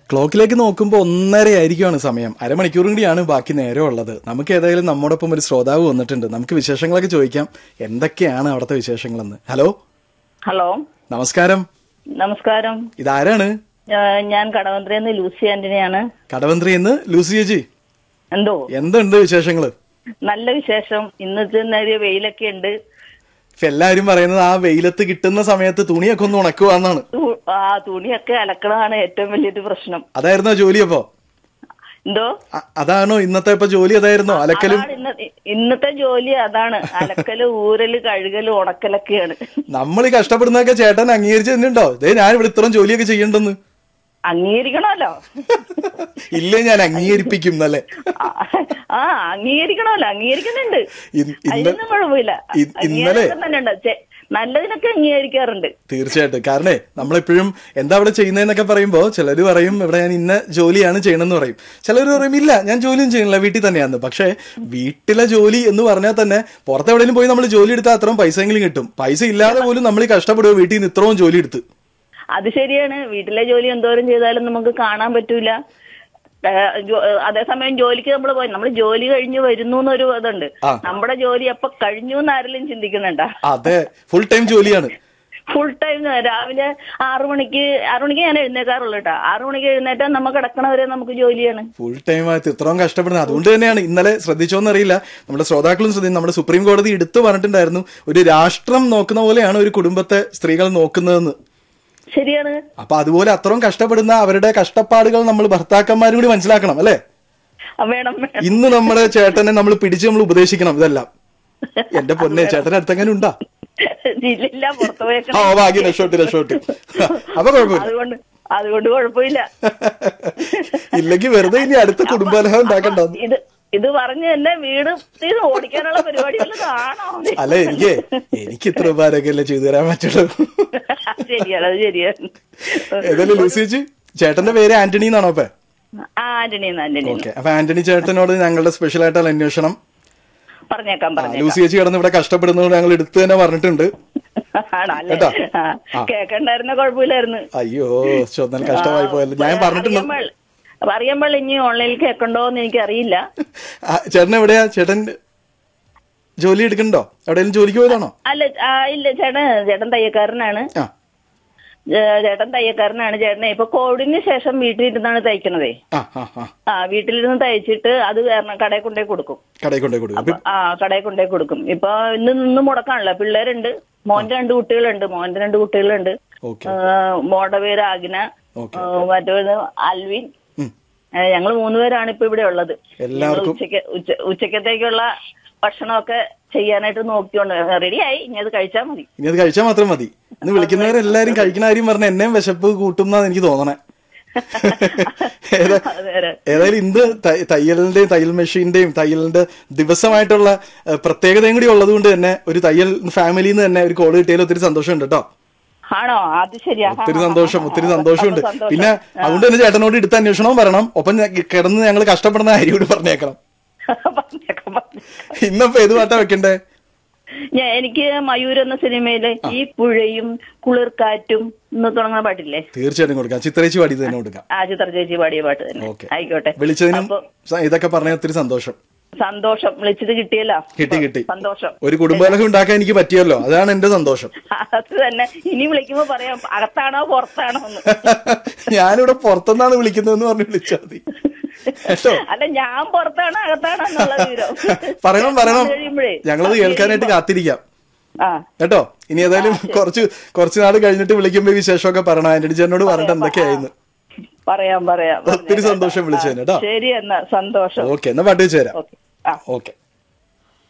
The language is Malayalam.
ക്ലോക്കിലേക്ക് നോക്കുമ്പോൾ ഒന്നര ആയിരിക്കുമാണ് സമയം അരമണിക്കൂറും കൂടിയാണ് ബാക്കി നേരം ഉള്ളത് നമുക്ക് ഏതായാലും നമ്മോടൊപ്പം ഒരു ശ്രോതാവ് വന്നിട്ടുണ്ട് നമുക്ക് വിശേഷങ്ങളൊക്കെ ചോദിക്കാം എന്തൊക്കെയാണ് അവിടുത്തെ വിശേഷങ്ങളെന്ന് ഹലോ ഹലോ നമസ്കാരം നമസ്കാരം ഇതാരാണ് ആ, ഞാൻ കടവന്ത്രിന്ന് ലൂസി ആന്റണിയാണ് കടവന്ത്രി എന്ന് ലൂസി ചേച്ചി എന്തോ എന്തുണ്ട് വിശേഷങ്ങള് നല്ല വിശേഷം ഇന്നത്തെ നേരിയ വെയിലൊക്കെ ഉണ്ട് ഇപ്പൊ എല്ലാരും പറയുന്നത് ആ വെയിലത്ത് കിട്ടുന്ന സമയത്ത് തുണിയൊക്കെ ഒന്ന് ഉണക്കുവാന്നാണ് തു- ആ തുണിയൊക്കെ അലക്കണതാണ് ഏറ്റവും വലിയൊരു പ്രശ്നം അതായിരുന്നോ ജോലി അപ്പോ എന്തോ അ- അതാണോ ഇന്നത്തെ ഇപ്പൊ ജോലി അതായിരുന്നോ അലക്കലും അതാണ് ഇന്ന- ഇന്നത്തെ ജോലി അതാണ് അലക്കല് ഊരല് കഴുകല് ഉണക്കലൊക്കെയാണ് നമ്മൾ ഈ കഷ്ടപ്പെടുന്നതൊക്കെ ചേട്ടൻ അംഗീകരിച്ചു തന്നെയുണ്ടോ ദേ ഞാൻ ഇവിടെ ഇത്രയും ജോലിയൊക്കെ ചെയ്യണ്ടെന്ന് അംഗീകരിക്കണമല്ലോ ഇല്ലേ ഞാൻ അംഗീകരിപ്പിക്കും എന്നല്ലേ ആ, ആ അംഗീകരിക്കണമല്ലോ അംഗീകരിക്കുന്നുണ്ട് ഇ- ഇന്ന- അതിനൊന്നും കുഴപ്പമില്ല ഇ- ഇന്നലെ- അംഗീകാരം തന്നെ ഉണ്ട് ചെ- നല്ലതിനൊക്കെ അംഗീകരിക്കാറുണ്ട് തീർച്ചയായിട്ടും കാരണേ നമ്മളെപ്പോഴും എന്താ അവിടെ ചെയ്യുന്നതെന്നൊക്കെ പറയുമ്പോ ചിലർ പറയും ഇവിടെ ഞാൻ ഇന്ന ജോലിയാണ് ചെയ്യണമെന്ന് പറയും ചിലർ പറയും ഇല്ല ഞാൻ ജോലിയും ചെയ്യണില്ല വീട്ടിൽ തന്നെയാണ് പക്ഷേ വീട്ടിലെ ജോലി എന്ന് പറഞ്ഞാൽ തന്നെ പുറത്ത് എവിടെയെങ്കിലും പോയി നമ്മൾ ജോലി എടുത്താൽ അത്രയും പൈസയെങ്കിലും കിട്ടും പൈസ ഇല്ലാതെ പോലും നമ്മൾ ഈ കഷ്ടപ്പെടുക വീട്ടിൽ നിന്ന് ഇത്രയും ജോലി എടുത്ത് അത് ശരിയാണ് വീട്ടിലെ ജോലി എന്തോരം ചെയ്താലും നമുക്ക് കാണാൻ പറ്റൂല ഏഹ് ജോ- ഏഹ് അതേസമയം ജോലിക്ക് നമ്മൾ പോയി നമ്മൾ ജോലി കഴിഞ്ഞ് വരുന്നു എന്നൊരു ഇതുണ്ട് ആ. നമ്മുടെ ജോലി എപ്പോ കഴിഞ്ഞു എന്ന് ആരെങ്കിലും ചിന്തിക്കുന്നുണ്ടാ അതെ ഫുൾ ടൈം ജോലിയാണ് ഫുൾ ടൈം രാവിലെ ആറു മണിക്ക് ആറു മണിക്ക് ഞാൻ എഴുന്നേക്കാറുള്ളൂ കേട്ടോ ആറു മണിക്ക് എഴുന്നേറ്റാൽ നമ്മൾ കിടക്കണവരെ നമുക്ക് ജോലിയാണ് ഫുൾ ടൈം ആയിട്ട് ഇത്രയും കഷ്ടപ്പെടുന്നത് അതുകൊണ്ട് തന്നെയാണ് ഇന്നലെ ശ്രദ്ധിച്ചോന്ന് അറിയില്ല നമ്മുടെ ശ്രോതാക്കളും ശ്രദ്ധിക്കും നമ്മുടെ സുപ്രീം കോടതി എടുത്തു പറഞ്ഞിട്ടുണ്ടായിരുന്നു ഒരു രാഷ്ട്രം നോക്കുന്ന പോലെയാണ് ഒരു കുടുംബത്തെ സ്ത്രീകൾ നോക്കുന്നതെന്ന് ശരിയാണ് അപ്പൊ അതുപോലെ അത്രയും കഷ്ടപ്പെടുന്ന അവരുടെ കഷ്ടപ്പാടുകൾ നമ്മൾ ഭർത്താക്കന്മാരും കൂടി മനസ്സിലാക്കണം അല്ലെ ആ, വേണം വേണം ഇന്ന് നമ്മുടെ ചേട്ടനെ നമ്മൾ പിടിച്ച് നമ്മൾ ഉപദേശിക്കണം ഇതെല്ലാം എന്റെ പൊന്നെ ചേട്ടൻ അടുത്തെങ്ങനെ ഉണ്ടാ ഇല്ലില്ല പുറത്തു ആ പോയേക്കണം ഭാഗ്യം രക്ഷോട്ട് രക്ഷോട്ട് അപ്പൊ കുഴപ്പമില്ല അതുകൊണ്ട് അതുകൊണ്ട് കുഴപ്പമില്ല ഇല്ലെങ്കിൽ വെറുതെ ഇനി അടുത്ത കുടുംബകലഹം ഉണ്ടാക്കണ്ട ഇത് ഇത് പറഞ്ഞ് എന്നെ വീട് ഇത് ഓടിക്കാനുള്ള പരിപാടി വല്ലതാണോ അല്ല എനിക്ക് എനിക്ക് ഇത്ര ഉപകാരമൊക്കെ അല്ലേ ചെയ്തു തരാൻ പറ്റുള്ളൂ ശരിയാണ് അത് ശരിയാണ് ഏതായാലും ലൂസി ചേച്ചി ചേട്ടന്റെ പേര് ആന്റണി എന്നാണോ അപ്പൊ ആ ആന്റണി ആന്റണി ഓക്കെ അപ്പൊ ആന്റണി ചേട്ടനോട് ഞങ്ങളുടെ സ്പെഷ്യൽ ആയിട്ടുള്ള അന്വേഷണം പറഞ്ഞേക്കാം ആ, പറഞ്ഞേക്കാം ലൂസി ചേച്ചി കിടന്ന് ഇവിടെ കഷ്ടപ്പെടുന്നത് ഞങ്ങൾ എടുത്തു തന്നെ പറഞ്ഞിട്ടുണ്ട് ആണോ അല്ലേ കേട്ടോ? ആ, ആ. കേക്കണ്ടായിരുന്ന കുഴപ്പമില്ലായിരുന്നു അയ്യോ ചോദ്യം കഷ്ടമായി പോയല്ലോ ഞാൻ പറഞ്ഞിട്ടുണ്ട് അറിയാൻ അറിയാൻ പാടില്ല ഇനി ഓൺലൈനിൽ കേൾക്കണ്ടോന്ന് എനിക്ക് അറിയില്ല ആ, ചേട്ടൻ എവിടെയാ ചേട്ടൻ ജോലി എടുക്കണ്ടോ എവിടെയെങ്കിലും ജോലിക്ക് പോയതാണോ അല്ല ആ, ഇല്ല ചേട്ടൻ ചേട്ടൻ തയ്യക്കാരനാണ് ആ ഏ, ചേട്ടൻ തയ്യക്കാരനാണ് ചേട്ടനെ ഇപ്പൊ കോവിഡിന് ശേഷം വീട്ടിലിരുന്നാണ് തയ്ക്കണതേ ആ ആ ആ ആ വീട്ടിലിരുന്ന് തയ്ച്ചിട്ട് അത് കാരണം കടയിൽ കൊണ്ടുപോയി കൊടുക്കും കടയിൽ കൊണ്ടേ കൊടുക്കും അപ്പൊ ആ കടയിൽ കൊണ്ടുപോയി കൊടുക്കും ഇപ്പൊ ഇന്ന് നിന്ന് മുടക്കാണല്ലോ പിള്ളേരുണ്ട് മോന്റെ രണ്ട് കുട്ടികളുണ്ട് മോന്റെ രണ്ട് കുട്ടികളുണ്ട് ഓക്കെ ആ, മോളുടെ പേര് ആഗ്ന ഓക്കെ ആ, മറ്റേത് അൽവിൻ ഉം. ഞങ്ങൾ മൂന്നുപേരാണ് ഇപ്പൊ ഇവിടെ ഉള്ളത് എല്ലാവർക്കും- ഞങ്ങൾ ഉച്ചക്ക് ഉച്ച ഉച്ചക്കത്തേക്കുള്ള ഭക്ഷണമൊക്കെ ചെയ്യാനായിട്ട് നോക്കിക്കൊണ്ട് റെഡിയായി ഇനി അത് കഴിച്ചാൽ മതി ഇനി അത് കഴിച്ചാൽ മാത്രം മതി ഇന്ന് വിളിക്കുന്നവരെല്ലാരും കഴിക്കണ കാര്യം പറഞ്ഞ എന്നെയും വിശപ്പ് കൂട്ടുന്നാണ് എനിക്ക് തോന്നണേ ഏതാ- അതെ, അതെ. ഏതായാലും ഇന്ന് ത- തയ്യലിന്റെയും തയ്യൽ മെഷീന്റെയും തയ്യലിന്റെ ദിവസമായിട്ടുള്ള ഏഹ്, പ്രത്യേകതയും കൂടി ഉള്ളത് കൊണ്ട് തന്നെ ഒരു തയ്യൽ ഫാമിലിയിൽ നിന്ന് തന്നെ ഒരു കോൾ കിട്ടിയതിൽ ഒത്തിരി സന്തോഷമുണ്ട് കേട്ടോ ആണോ അത് ശരിയാ ഒത്തിരി സന്തോഷം ഒത്തിരി സന്തോഷമുണ്ട് അപ്പൊ സന്തോഷം. പിന്നെ അതുകൊണ്ട് തന്നെ ചേട്ടനോട് എടുത്ത അന്വേഷണവും പറയണം ഒപ്പം ഞ- കിടന്ന് ഞങ്ങൾ കഷ്ടപ്പെടുന്ന കാര്യം കൂടി പറഞ്ഞേക്കണം പറഞ്ഞേക്കാം, പറഞ്ഞേക്കാം. ഇന്നപ്പോ ഏത് പാട്ടാ വെക്കണ്ടേ ഞാൻ എനിക്ക് മയൂർ എന്ന സിനിമയില് ഈ പുഴയും കുളിർക്കാറ്റും എന്ന് തുടങ്ങുന്ന പാട്ടില്ലേ തീർച്ചയായിട്ടും കൊടുക്കാം ചിത്രേച്ചി പാടി തന്നെ കൊടുക്കാം ആ ചിത്ര ചേച്ചി പാടിയ പാട്ട് തന്നെ ഓക്കെ ആയിക്കോട്ടെ വിളിച്ചതിനും അപ്പൊ സ- ഇതൊക്കെ പറഞ്ഞ ഒത്തിരി സന്തോഷം സന്തോഷം വിളിച്ചത് കിട്ടിയല്ലോ കിട്ടി കിട്ടി സന്തോഷം ഒരു കുടുംബകലഹം ഉണ്ടാക്കാൻ എനിക്ക് പറ്റിയല്ലോ അതാണ് എന്റെ സന്തോഷം അത് തന്നെ ഇനി വിളിക്കുമ്പോ പറയാം അകത്താണോ പുറത്താണോ എന്ന് ഞാനിവിടെ പുറത്തുനിന്നാണ് വിളിക്കുന്നതെന്ന് പറഞ്ഞ് വിളിച്ചാൽ മതി കേട്ടോ അല്ല ഞാൻ പുറത്താണോ അകത്താണോ എന്നുള്ള വിവരം പറയണം പറയണം വന്ന് കഴിയുമ്പഴേ ഞങ്ങളത് കേൾക്കാനായിട്ട് കാത്തിരിക്കാം ആ കേട്ടോ ഇനി ഏതായാലും കുറച്ച് കുറച്ച് നാൾ കഴിഞ്ഞിട്ട് വിളിക്കുമ്പോ ഈ വിശേഷമൊക്കെ പറയണം ആന്റണി ചേട്ടനോട് പറഞ്ഞിട്ട് എന്തൊക്കെയായിരുന്നു പറയാം പറയാം ഒത്തിരി സന്തോഷം വിളിച്ചതിന് കേട്ടോ ശരി എന്നാ സന്തോഷം ഓക്കെ എന്നാ പാട്ട് വെച്ച് തരാം ഓക്കെ ആ ഓക്കെ